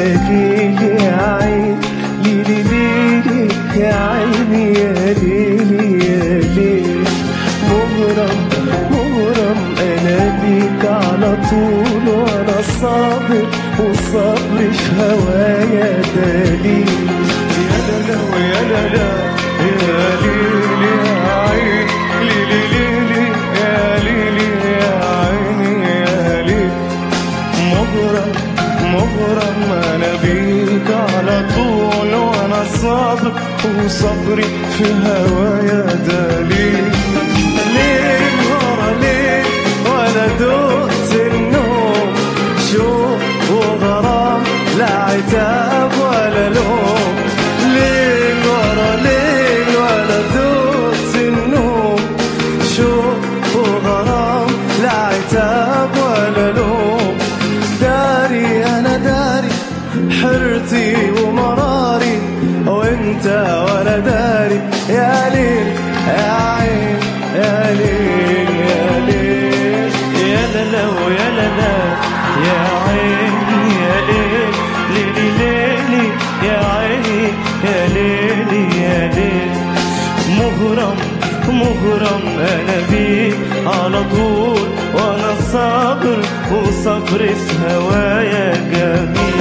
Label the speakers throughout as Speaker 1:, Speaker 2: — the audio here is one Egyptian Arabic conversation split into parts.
Speaker 1: ليلي يا عين ليلي ليلي يا عيني يا ليلي يا ليلي مغرم مغرم انا بيك على طول وانا صابر وصبري في هوايا دليل يا لا لا ويا لا لا يا ليلي يا عين ليلي ليلي يا ليلي يا عيني يا ليلي مغرم مغرم انا بيك على طول وانا صابر وصبري في هوايا دليل ليل ورا ليل ولا دقت النوم شوق وغرام لا عتاب ولا لوم ليل ورا ليل ولا دقت النوم شوق وغرام لا عتاب ولا لوم داري انا داري حرتي ومراري وانت ولا داري يا ليل يا عين يا ليل يا ليل يا لا لا ويا لا لا يا عين يا ليل ليلي ليلي يا عيني يا ليلي يا ليل مغرم مغرم انا بيك على طول وانا صابر وصبري في هوايا جميل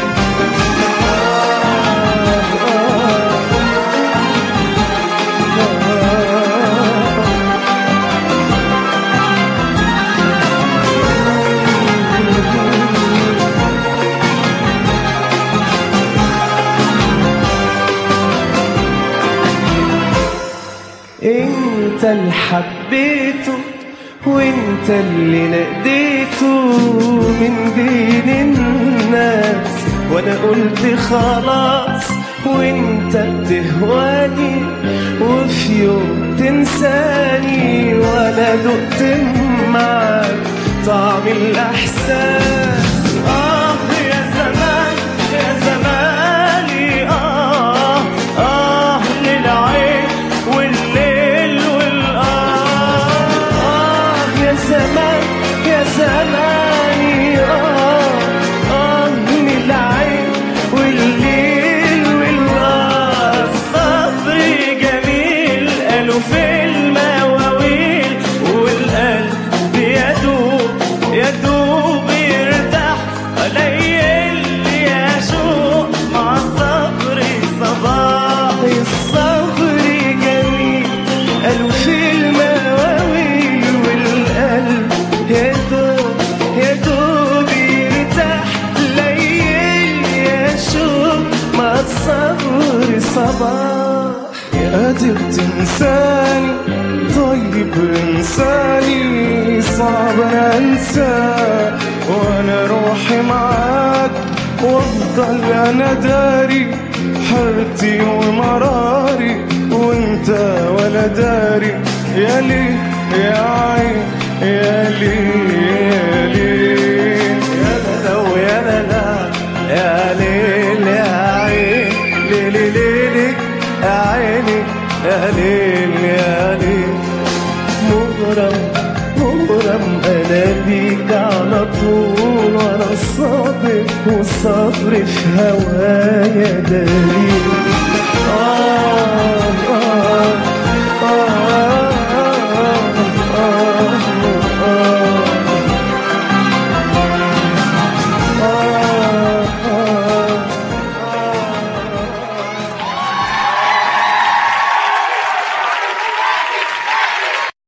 Speaker 1: انت اللي حبيته وانت اللي ناديته من بين الناس وانا قلت خلاص وانت بتهواني وفي يوم تنساني وانا دقت معاك طعم الاحساس اه يا زمان يا زماني اه اه للعين والليل والآه آه يا زمان يا زماني آه آه من العين والليل والآه الصبر جميل قالوا في المواويل والقلب يدوب يدوب يرتاح قليل يا شوق مع الصبر صباح الصبر جميل قالوا في المواويل والقلب يدوب يدوب يرتاح ليل يا شوق مع الصبر صباح قادر تنساني طيب انساني صعب انا انساك وانا روحي معاك وافضل انا داري حرتي ومراري وانت ولا داري يا لي يا عين يا لي يا لي يا لا لا ويا لا لا يا ليل يا عين ليلي ليلي يا عيني يا ليل يا ليل مغرم مغرم انا بيك على طول وانا صابر وصبري في هوايا دليل